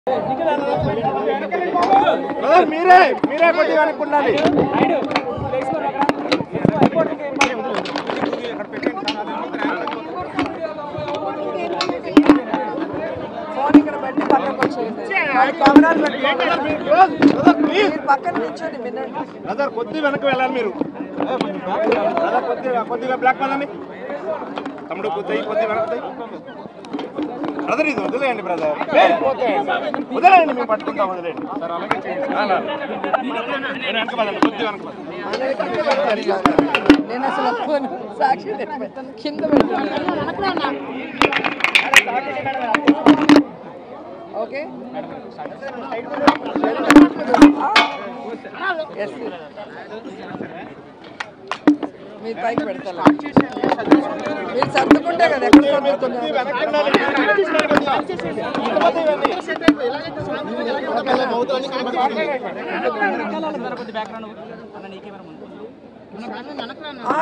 Brother మీరే మీరే కొద్దిగా అనుకున్నది ఫోన్ ఇక్కడ పెట్టి పక్కకు వచ్చేయండి వాళ్ళు కెమెరాలు పెట్టుకోండి మీరు పక్కన నిల్చొని వినండి బ్రదర్ కొద్ది వెనక్కి వెళ్ళాలి మీరు బ్రదర్ కొద్దిగా కొద్దిగా బ్లాక్ పదండి తమ్ముడు కొద్ది కొద్ది వెనక్కి బ్రదర్ ఇది వదిలేయండి బ్రదర్ వదిలేయండి మేము పట్టుకుంటాం వదిలేయండి నా, నా. మీరు వెనక పదండి కొద్ది వెనక పదండి ఆయన కింద పెడతారు ఇక. నేను అసలు ఫోన్ సాక్షి నేను పెట్టను. కింద పెట్టాను ఓకే ఎస్ మీరు పైకి పెడతారు మీరు సర్దుకుంటే కదా ఎక్కడ సర్దుతున్నారు వెనక్కి ఉండాలి. ఇంతమంది ఇవన్నీ. ఆ